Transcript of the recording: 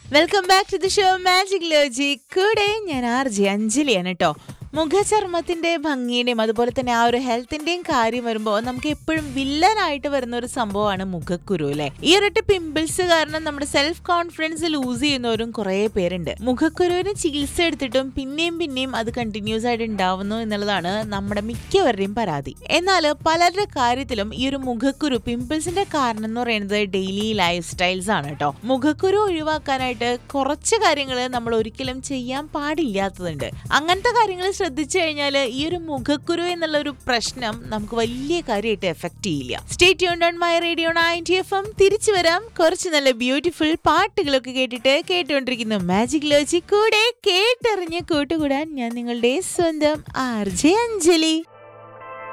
welcome back to the show magic logic കൂടെ ഞാൻ R J അഞ്ജലിയാണ് കേട്ടോ മുഖചർമ്മത്തിന്റെ ഭംഗിയുടെയും അതുപോലെ തന്നെ ആ ഒരു ഹെൽത്തിന്റെയും കാര്യം വരുമ്പോൾ നമുക്ക് എപ്പോഴും വില്ലനായിട്ട് വരുന്ന ഒരു സംഭവമാണ് മുഖക്കുരു അല്ലെ ഈ ഒരൊറ്റ പിമ്പിൾസ് കാരണം നമ്മുടെ സെൽഫ് കോൺഫിഡൻസ് ലൂസ് ചെയ്യുന്നവരും കുറെ പേരുണ്ട് മുഖക്കുരുവിന് ചികിത്സ എടുത്തിട്ടും പിന്നെയും പിന്നെയും അത് കണ്ടിന്യൂസ് ആയിട്ട് ഉണ്ടാവുന്നു എന്നുള്ളതാണ് നമ്മുടെ മിക്കവരുടെയും പരാതി എന്നാൽ പലരുടെ കാര്യത്തിലും ഈ ഒരു മുഖക്കുരു പിമ്പിൾസിന്റെ കാരണം എന്ന് പറയുന്നത് ഡെയിലി ലൈഫ് സ്റ്റൈൽസ് ആണ് കേട്ടോ മുഖക്കുരു ഒഴിവാക്കാനായിട്ട് കുറച്ച് കാര്യങ്ങൾ നമ്മൾ ഒരിക്കലും ചെയ്യാൻ പാടില്ലാത്തതുണ്ട് അങ്ങനത്തെ കാര്യങ്ങൾ ശ്രദ്ധിച്ചു കഴിഞ്ഞാൽ ഈ ഒരു മുഖക്കുരു എന്നുള്ള ഒരു പ്രശ്നം നമുക്ക് വലിയ കാര്യമായിട്ട് എഫക്ട് ചെയ്യില്ല സ്റ്റേറ്റ് യൂൺ on my radio ninety F M തിരിച്ചു വരാം കുറച്ച് നല്ല ബ്യൂട്ടിഫുൾ പാട്ടുകളൊക്കെ കേട്ടിട്ട് കേട്ടുകൊണ്ടിരിക്കുന്നു മാജിക് ലോജി കൂടെ കേട്ടറിഞ്ഞ് കൂട്ടുകൂടാൻ ഞാൻ നിങ്ങളുടെ സ്വന്തം ആർ ജെ അഞ്ജലി